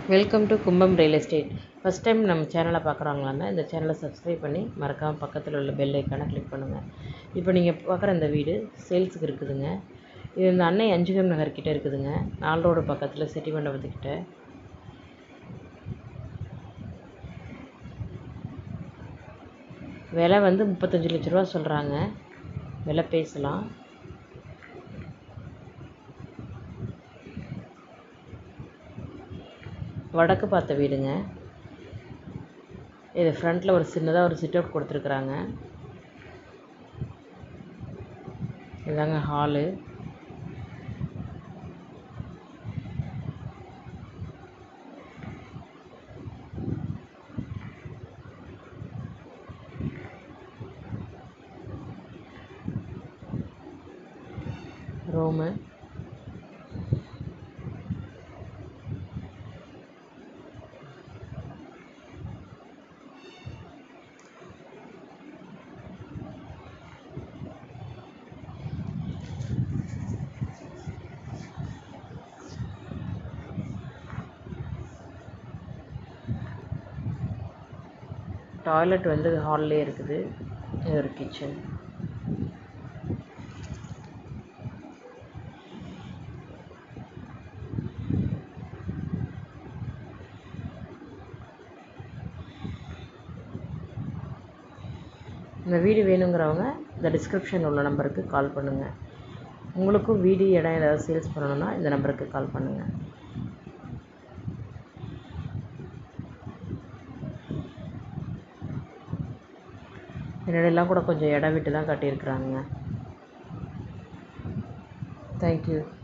welcome to Kumbam real estate first time நம்ம சேனலை பார்க்குறாங்களான்னா இந்த சேனலை சப்ஸ்கிரைப் பண்ணி மறக்காமல் பக்கத்தில் உள்ள பெல் ஐக்கானை கிளிக் பண்ணுங்கள் இப்போ நீங்கள் பார்க்குற இந்த வீடு சேல்ஸுக்கு இருக்குதுங்க இது இந்த அன்னை அஞ்சுகம் நகர் கிட்ட இருக்குதுங்க நால் ரோடு பக்கத்தில் செட்டி மண்டபத்துக்கிட்ட விலை வந்து முப்பத்தஞ்சு லட்ச ரூபா சொல்கிறாங்க விலை பேசலாம் வடக்கு பார்த்த வீடுங்க இது ஃப்ரண்ட்டில் ஒரு சின்னதாக ஒரு சிட் அவுட் கொடுத்துருக்குறாங்க இதாங்க ஹாலு ரூமு டாய்லெட் வந்து ஹால்லே இருக்குது இது ஒரு கிச்சன் இந்த வீடு வேணுங்கிறவங்க இந்த டிஸ்கிரிப்ஷன் உள்ள நம்பருக்கு கால் பண்ணுங்கள் உங்களுக்கும் வீடு இடம் ஏதாவது சேல்ஸ் பண்ணணுன்னா இந்த நம்பருக்கு கால் பண்ணுங்கள் என்னடெல்லாம் கூட கொஞ்சம் இடம் விட்டு தான் கட்டியிருக்குறாங்க தேங்க்யூ